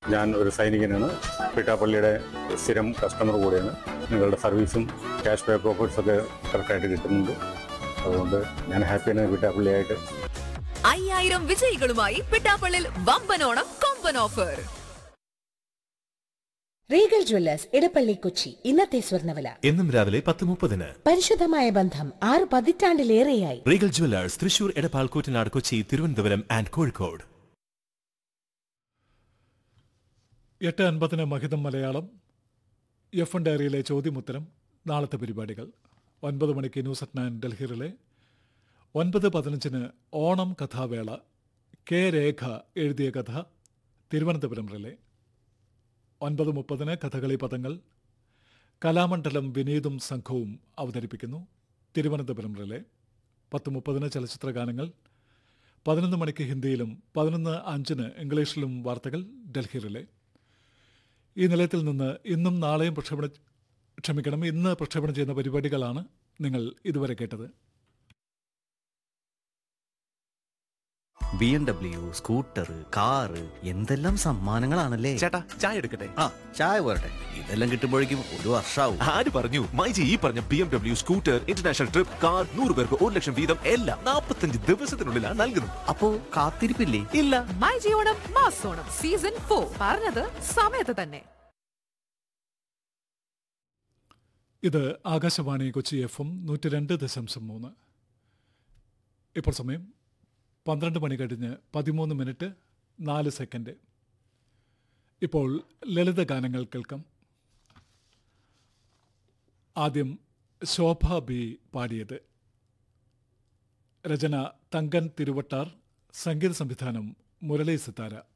ഞാൻ ഒരു സൈനികനാണ് പിട്ടാപ്പള്ളിയുടെ സ്ഥിരം കസ്റ്റമർ കൂടെയാണ് നിങ്ങളുടെ സർവീസും ക്യാഷ് ബാക്ക് ഓഫേഴ്സ് ഒക്കെ കറക്റ്റായിട്ട് കിട്ടുന്നുണ്ട് അതുകൊണ്ട് ഞാൻ ഹാപ്പിയാണ് പിട്ടാപ്പള്ളിയായിട്ട് അയ്യായിരം വിജയികളുമായി പിട്ടാപ്പള്ളിൽ വമ്പനോണം കൊമ്പൻ offer Regal Jewellers Edappally Kochi ഇന്നത്തെ സ്വർണ്ണവില എന്നും രാവിലെ പത്ത് മുപ്പതിന് പരിശുദ്ധമായ ബന്ധം ആറ് പതിറ്റാണ്ടിലേറെയായി Regal Jewellers Thrissur Edappal Koottanad Kochi Thiruvananthapuram and Kozhikode എട്ട് അൻപതിന് മഹിതം മലയാളം എഫ് എൻ ഡയറിയിലെ ചോദ്യമുത്തരം നാളത്തെ പരിപാടികൾ ഒൻപത് മണിക്ക് ന്യൂസ് അറ്റ് നയൻ ഡൽഹിയിലെ ഒൻപത് പതിനഞ്ചിന് ഓണം കഥാവേള കെ രേഖ എഴുതിയ കഥ തിരുവനന്തപുരം റിലേ ഒൻപത് മുപ്പതിന് കഥകളി പദങ്ങൾ കലാമണ്ഡലം വിനീതും സംഘവും അവതരിപ്പിക്കുന്നു തിരുവനന്തപുരം റിലേ പത്ത് മുപ്പതിന് ചലച്ചിത്ര ഗാനങ്ങൾ പതിനൊന്ന് മണിക്ക് ഹിന്ദിയിലും പതിനൊന്ന് അഞ്ചിന് ഇംഗ്ലീഷിലും വാർത്തകൾ ഡൽഹി റിലേ ഈ നിലയത്തിൽ നിന്ന് ഇന്നും നാളെയും പ്രക്ഷേപണം ക്ഷമിക്കണം ഇന്ന് പ്രക്ഷേപണം ചെയ്യുന്ന പരിപാടികളാണ് നിങ്ങൾ ഇതുവരെ കേട്ടത് B M W scooter car എന്തെല്ലാം സമ്മാനങ്ങളാണല്ലേ ചേട്ടാ ചായ എടുക്കട്ടെ ആ ചായ പോരട്ടെ ഇതെല്ലാം കിട്ടുമ്പോഴേക്കും ഒരു വർഷാവും ആര് പറഞ്ഞു മൈജി ഈ പറഞ്ഞ B M W scooter international trip car നൂറ് പേർക്ക് ഒരു ലക്ഷം വീതം എല്ലാം നാൽപ്പത്തഞ്ച് ദിവസത്തിനുള്ളിലാണ് നൽകുന്നത് അപ്പോ കാത്തിരിപ്പില്ലേ ഇല്ല മൈ ജിയോണം മാസോണം സീസൺ ഫോർ പറഞ്ഞത് സമയത്ത് തന്നെ ഇത് ആകാശവാണി കൊച്ചി എഫ് എം നൂറ്റി രണ്ട് ദശാംശം മൂന്ന് ഇപ്പോൾ സമയം പന്ത്രണ്ട് മണി കഴിഞ്ഞ് പതിമൂന്ന് മിനിറ്റ് നാല് സെക്കൻഡ് ഇപ്പോൾ ലളിത ഗാനങ്ങൾ കേൾക്കാം ആദ്യം ശോഭ ബി പാടിയത് രചന തങ്കൻ തിരുവട്ടാർ സംഗീത സംവിധാനം മുരളി സിത്താര